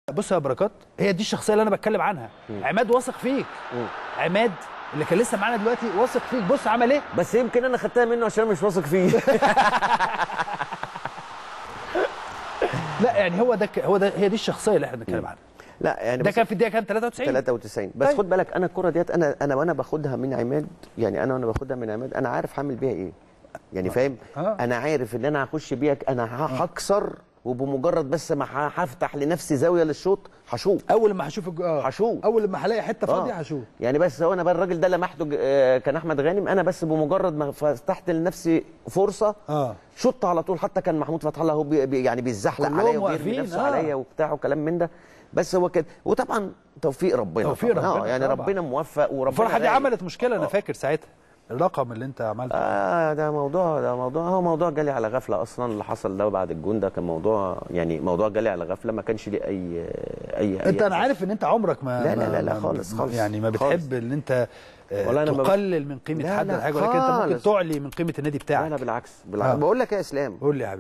بص يا بركات هي دي الشخصيه اللي انا بتكلم عنها عماد واثق فيك عماد اللي كان لسه معانا دلوقتي واثق فيك بص عمل ايه بس يمكن انا خدتها منه عشان مش واثق فيه لا يعني هو ده ك- هو ده هي دي الشخصيه اللي احنا بنتكلم عنها لا يعني ده بص- كان في الدقيقه كام 93 93 بس طيب. خد بالك انا الكره ديت انا انا وانا باخدها من عماد يعني انا وانا باخدها من عماد انا عارف هعمل بيها ايه يعني فاهم آه. انا عارف ان انا هخش بيها انا ه- هكسر وبمجرد بس ما ه- هفتح لنفسي زاويه للشوط هشوط اول ما هشوف الج- اه هشوط. اول ما هلاقي حته آه. فاضيه هشوف يعني بس هو انا بقى الراجل ده لمحته ج- آه، كان احمد غانم انا بس بمجرد ما فتحت لنفسي فرصه اه شط على طول حتى كان محمود فتح الله هو بي بي- يعني بيزحلق كلهم عليا واقفين، وبيرمي نفسه آه. عليا وبتاع وكلام من ده بس هو كده وطبعا توفيق ربنا توفيق طبعاً. ربنا اه يعني طبعاً. ربنا موفق وربنا الفرحه دي غالب. عملت مشكله انا فاكر ساعتها الرقم اللي انت عملته اه ده موضوع ده موضوع هو موضوع جالي على غفله اصلا اللي حصل ده بعد الجون ده كان موضوع يعني موضوع جالي على غفله ما كانش ليه اي اي, أي انت انا أساس. عارف ان انت عمرك ما لا، لا، ما- لا، لا، ما- خالص، خالص، يعني ما خالص. بتحب ان انت آه، والله أنا ما ب- تقلل من قيمه لا، حد لا، ولا حاجه ولكن انت ممكن خالص. تعلي من قيمه النادي لا بتاعك لا بالعكس بالعكس آه. بقول لك يا اسلام قول لي يا حبيبي